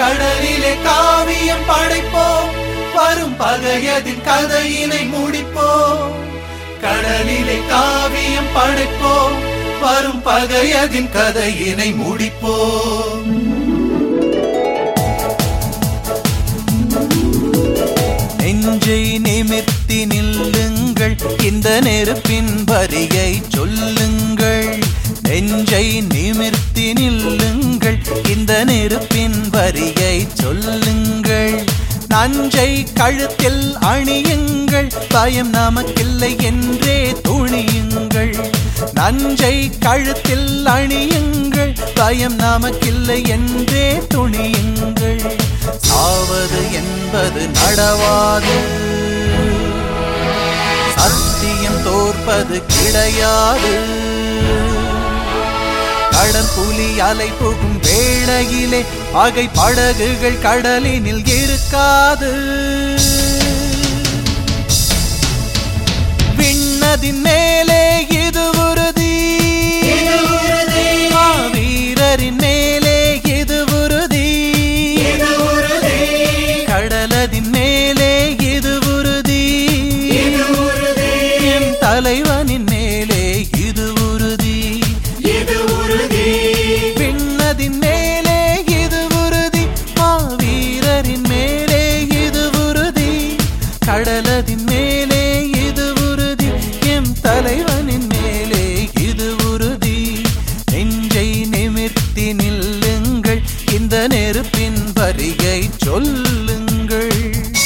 கடலிலே காவியம் படைப்போம் வரும் பகையதின் கதையினை முடிப்போம் கடலிலே காவியம் படைப்போம் வரும் பகையதின் கதையினை முடிப்போம் நெஞ்சை நிமிர்த்தி நில்லுங்கள் இந்த நெருப்பின் வரியை சொல்லுங்கள் நெஞ்சை நிமிர்த்தி நில்லுங்கள் இந்த நெருப்பின் வரியை சொல்லுங்கள் நஞ்சை கழுத்தில் அணியுங்கள் பயம் நமக்கில்லை என்றே துணியுங்கள் நஞ்சை கழுத்தில் அணியுங்கள் பயம் நமக்கில்லை என்றே துணியுங்கள் சாவது என்பது நடவாது சத்தியம் தோற்பது கிடையாது கடல் புலி அலை புகும் வேளையிலே அகை படகுகள் கடலினில் இருக்காது விண்ணதின் மேலே இது உறுதி வீரரின் மேலே இது உறுதி கடலதின் மேலே இது உறுதி என் தலைவனின் மேலே இது உறுதி விண்ணதின் மேலே இது உறுதி மாவீரரின் மேலே இது உறுதி கடலதின் மேலே இது உறுதி எம் தலைவனின் மேலே இது உறுதி நெஞ்சை நிமிர்த்தி நில்லுங்கள் இந்த நெருப்பின் வரியை சொல்லுங்கள்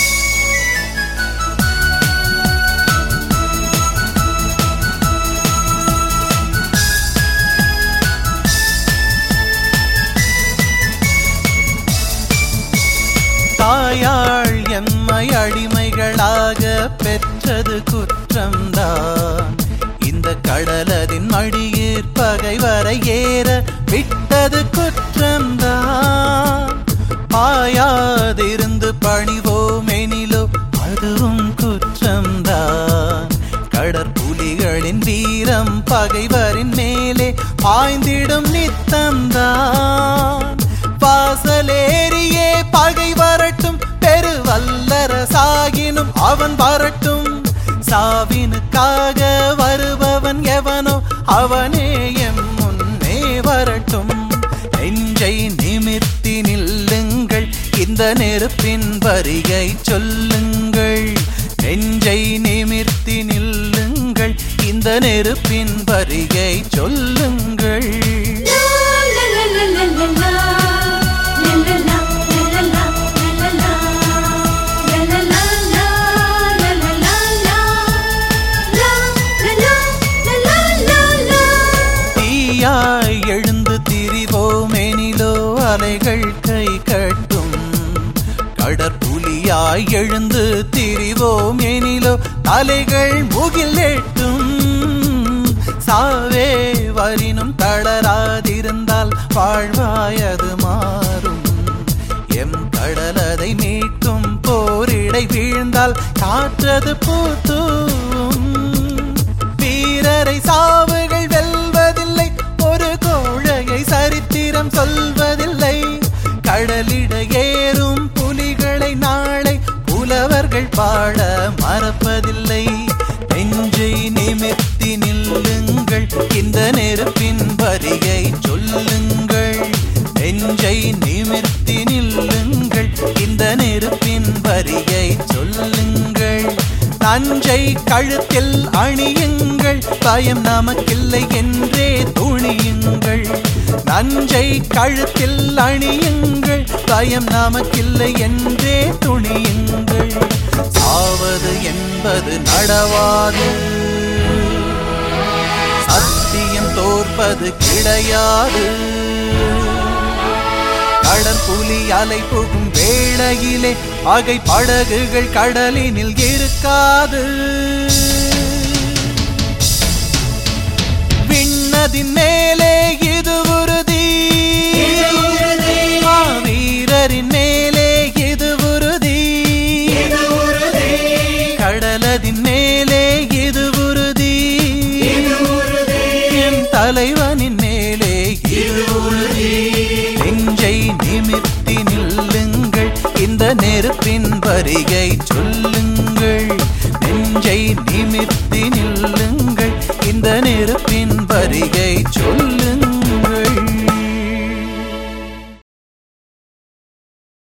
தாயாள் எம்மை அடிமைகளாக பெற்றது குற்றம்தான் இந்த கடலதின் மடியீர் பகைவரை ஏற விட்டது குற்றம்தான் பாயாதிருந்து பணிவோமெனிலோ அதுவும் குற்றம்தான் கடற்புலிகளின் வீரம் பகைவரின் மேலே பாய்ந்திடும் நித்தம்தான் வாசலேறியே பகை வரட்டும் பெருவல்லரசாகினும் அவன் வரட்டும் சாவினுக்காக வருபவன் எவனோ அவனே எம் முன்னே வரட்டும் நெஞ்சை நிமிர்த்தி நில்லுங்கள் இந்த நெருப்பின் வரியை சொல்லுங்கள் நெஞ்சை நிமிர்த்தி நில்லுங்கள் இந்த நெருப்பின் வரியை சொல்லுங்கள் தீயாய் எழுந்து திரிவோமெனிலோ அலைகள் கை கட்டும் கடற்புலியாய் எழுந்து திரிவோம் எனிலோ தலைகள் முகில் எட்டும் சாவே வரினும் தளராதிருந்தால் வாழ்வாயது மாறும் எம் கடலதை மீட்கும் போரிடை வீழ்ந்தால் காற்றது பூத்தூம் வீரரை சாவுகள் வெல்வதில்லை ஒரு கோழையை சரித்திரம் சொல்வதில்லை கடலிட ஏறும் புலிகளை நாளை புலவர்கள் பாட மறப்பதில்லை நெஞ்சை நிமிர்த்தி நில்லுங்கள் இந்த நெருப்பின் வரியை சொல்லுங்கள் நெஞ்சை நிமிர்த்தி நில்லுங்கள் இந்த நெருப்பின் வரியை சொல்லுங்கள் நஞ்சை கழுத்தில் அணியுங்கள் பயம் நமக்கில்லை என்றே துணியுங்கள் நஞ்சை கழுத்தில் அணியுங்கள் பயம் நமக்கில்லை என்றே துணியுங்கள் சாவது என்பது நடவாது சத்தியம் தோற்பது கிடையாது கடற்புலி அலை புகும் வேளையிலே அகை படகுகள் கடலினில் இருக்காது விண்ணதின் மேலே இது உறுதி வீரரின் மேலே இது உறுதி கடலதின் மேலே இது உறுதி என் தலைவனின் மேலே இது உறுதி நெஞ்சை நிமிர்த்தி நில்லு நெருப்பின் வருகை சொல்லுங்கள் நெஞ்சை நிமிர்த்தி நில்லுங்கள் இந்த நெருப்பின் வருகை சொல்லுங்கள்